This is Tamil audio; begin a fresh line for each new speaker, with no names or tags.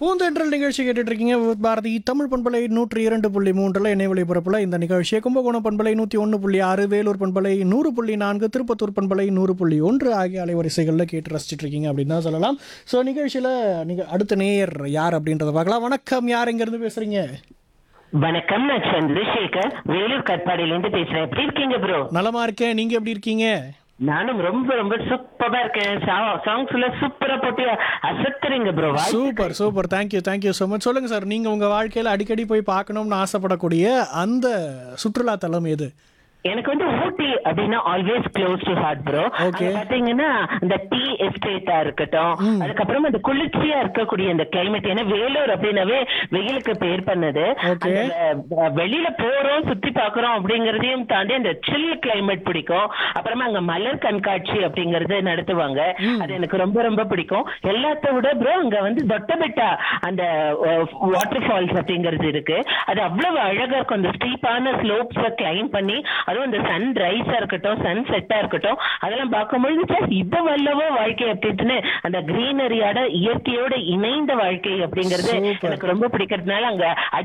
பூந்தென்றல் நிகழ்ச்சி கேட்டுட்டு இருக்கீங்க வித் பாரதி தமிழ் பண்பலை நூற்றி இரண்டு புள்ளி மூன்றில் இணையவழி பிறப்பில் இந்த நிகழ்ச்சியை கும்பகோணம் பண்பலை நூற்றி ஒன்று புள்ளி ஆறு வேலூர் பண்பலை நூறு புள்ளி நான்கு திருப்பத்தூர் பண்பலை நூறு புள்ளி ஒன்று ஆகிய அலைவரிசைகளில் கேட்டு ரசிச்சிட்டு இருக்கீங்க அப்படின்னு தான் சொல்லலாம் ஸோ நிகழ்ச்சியில் நீங்கள் அடுத்த நேயர் யார் அப்படின்றத பார்க்கலாம் வணக்கம் யார் எங்கேருந்து பேசுகிறீங்க
வணக்கம் நான் சந்திரசேகர் வேலூர் கட்பாடியில பேசுறேன் எப்படி இருக்கீங்க ப்ரோ
நலமா இருக்கேன் நீங்கள் எப்படி இருக்கீங்க
நானும் ரொம்ப ரொம்ப சூப்பரா இருக்கேன் சாங்ஸ் எல்லாம் சூப்பரா போட்டு அசத்துறீங்க bro
super super thank you thank you so much சொல்லுங்கள் சார் நீங்கள் உங்கள் வாழ்க்கையில் அடிக்கடி போய் பார்க்கணும்னு ஆசைப்படக்கூடிய அந்த சுற்றுலா தலம் எது
எனக்கு வந்து ஊட்டி அப்படின்னா always close to heart bro
Okay.
பாத்தீங்கன்னா இந்த டீ எஸ்டேட்டா இருக்கட்டும் அதுக்கப்புறம் அந்த குளிர்ச்சியா இருக்கக்கூடிய இந்த கிளைமேட் ஏன்னா வேலூர் அப்படின்னாவே வெயிலுக்கு பேர் பண்ணது
Okay.
அந்த அஹ், வெளியில போறோம் சுத்தி பாக்குறோம் அப்படிங்கறதையும் தாண்டி அந்த சில் கிளைமேட் பிடிக்கும் அப்புறமா அங்க மலர் கண்காட்சி அப்படிங்கறது நடத்துவாங்க அது எனக்கு ரொம்ப ரொம்ப பிடிக்கும் எல்லாத்த விட ப்ரோ அங்க வந்து தொட்டபெட்டா அந்த வாட்டர் ஃபால்ஸ் அப்படிங்கிறது இருக்கு அது அவ்வளவு அழகா இருக்கும் அந்த ஸ்டீப்பான ஸ்லோப்ஸ கிளைம் பண்ணி அதுவும் அந்த சன் ரைஸா இருக்கட்டும் சன் செட்டா இருக்கட்டும் அதெல்லாம் பார்க்கும்பொழுது சார் இது வல்லவோ வாழ்க்கை அப்படின்னு அந்த கிரீனரியோட இயற்கையோட இணைந்த வாழ்க்கை அப்படிங்கிறது
Super.
எனக்கு ரொம்ப பிடிக்கிறதுனால அங்க